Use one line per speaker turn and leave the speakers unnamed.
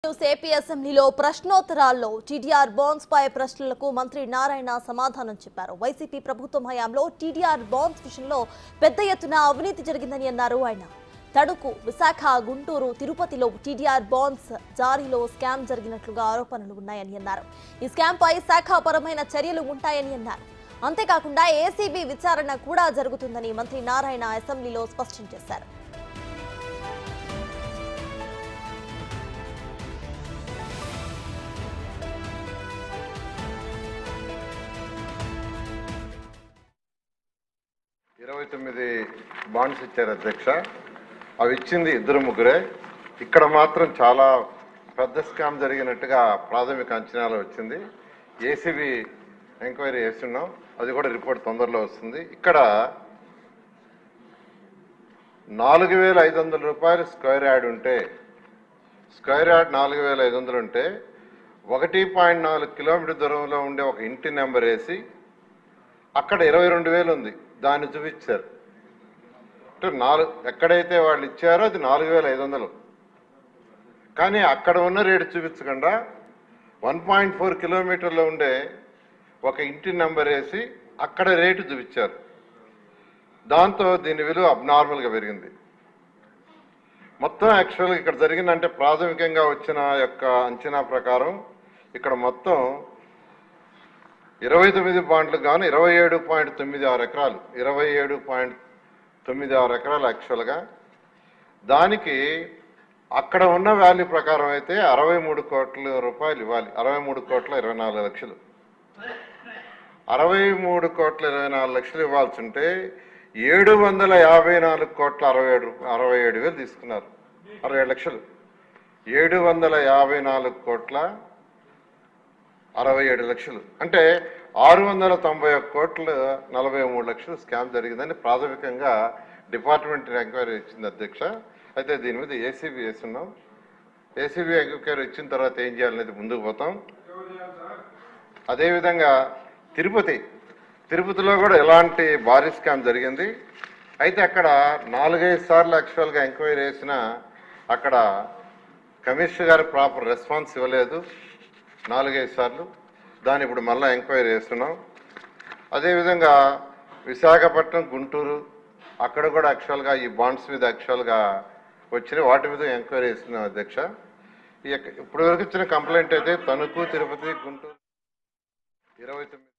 news AP అసెంబ్లీలో ప్రశ్నోత్తరాల్లో TDR bonds పై ప్రశ్నలకు మంత్రి నారాయణ సమాధానం చెప్పారు వైసీపీ ప్రభుత్వం హయాంలో టీడీఆర్ బాండ్స్ విషయంలో పెద్ద ఎత్తున అవినీతి జరిగిందని అన్నారు ఆయన తణుకు విశాఖ గుంటూరు తిరుపతిలో టీడీఆర్ బాండ్స్ జారీలో స్కామ్ జరిగినట్లుగా ఆరోపణలు ఉన్నాయని అన్నారు ఈ స్కామ్ పై శాఖాపరమైన చర్యలు ఉంటాయని అన్నారు అంతేకాకుండా ఏసీబీ విచారణ కూడా జరుగుతుందని మంత్రి నారాయణ అసెంబ్లీలో స్పష్టం చేశారు
ఇరవై తొమ్మిది బాండ్స్ ఇచ్చారు అధ్యక్ష అవి ఇచ్చింది ఇద్దరు ముగ్గురే ఇక్కడ మాత్రం చాలా పెద్ద స్కామ్ జరిగినట్టుగా ప్రాథమిక అంచనాలు వచ్చింది ఏసీబీ ఎంక్వైరీ చేస్తున్నాం అది కూడా రిపోర్ట్ తొందరలో వస్తుంది ఇక్కడ నాలుగు వేల ఐదు వందల రూపాయలు స్క్వేర్ యార్డ్ ఉంటే స్క్వేర్ యార్డ్ నాలుగు వేల ఐదు వందలు ఉంటే ఒకటి పాయింట్ నాలుగు కిలోమీటర్ దూరంలో ఉండే ఒక ఇంటి నెంబర్ వేసి అక్కడ ఇరవై రెండు వేలు ఉంది దాన్ని చూపించారు అంటే నాలుగు ఎక్కడైతే వాళ్ళు ఇచ్చారో అది నాలుగు వేల ఐదు వందలు కానీ అక్కడ ఉన్న రేటు చూపించకుండా వన్ పాయింట్ ఫోర్ కిలోమీటర్లో ఉండే ఒక ఇంటి నెంబర్ వేసి అక్కడ రేటు చూపించారు దాంతో దీని విలువ అబ్నార్మల్గా పెరిగింది మొత్తం యాక్చువల్గా ఇక్కడ జరిగిందంటే ప్రాథమికంగా వచ్చిన యొక్క అంచనా ప్రకారం ఇక్కడ మొత్తం ఇరవై తొమ్మిది పాయింట్లకు గాను ఇరవై ఏడు పాయింట్ తొమ్మిది ఆరు ఎకరాలు ఇరవై ఏడు పాయింట్ తొమ్మిది ఆరు ఎకరాలు యాక్చువల్గా దానికి అక్కడ ఉన్న వాల్యూ ప్రకారం అయితే అరవై మూడు కోట్ల రూపాయలు ఇవ్వాలి అరవై మూడు కోట్ల ఇరవై నాలుగు లక్షలు అరవై మూడు కోట్ల ఇరవై నాలుగు లక్షలు ఇవ్వాల్సి ఉంటే ఏడు వందల యాభై నాలుగు కోట్ల అరవై ఏడు అరవై ఏడు వేలు తీసుకున్నారు అరవై ఏడు లక్షలు ఏడు వందల యాభై నాలుగు కోట్ల అరవై ఏడు లక్షలు అంటే ఆరు వందల తొంభై ఒక్క కోట్లు నలభై మూడు లక్షలు స్కామ్ జరిగిందని ప్రాథమికంగా డిపార్ట్మెంట్ ఎంక్వైరీ ఇచ్చింది అధ్యక్ష అయితే దీని మీద ఏసీబీ వేస్తున్నాం ఏసీబీ ఎంక్వైరీ ఇచ్చిన తర్వాత ఏం చేయాలనేది ముందుకు పోతాం అదేవిధంగా తిరుపతి తిరుపతిలో కూడా ఎలాంటి భారీ స్కామ్ జరిగింది అయితే అక్కడ నాలుగైదు సార్లు యాక్చువల్గా ఎంక్వైరీ చేసిన అక్కడ కమిషనర్ గారు ప్రాపర్ రెస్పాన్స్ ఇవ్వలేదు నాలుగైదు సార్లు దాన్ని ఇప్పుడు మళ్ళీ ఎంక్వైరీ చేస్తున్నాం అదేవిధంగా విశాఖపట్నం గుంటూరు అక్కడ కూడా యాక్చువల్గా ఈ బాండ్స్ మీద యాక్చువల్గా వచ్చిన వాటి మీద ఎంక్వైరీ చేస్తున్నాం అధ్యక్ష ఈ యొక్క- ఇప్పటి వరకు ఇచ్చిన కంప్లైంట్ అయితే తణుకు తిరుపతి గుంటూరు ఇరవై తొమ్మిది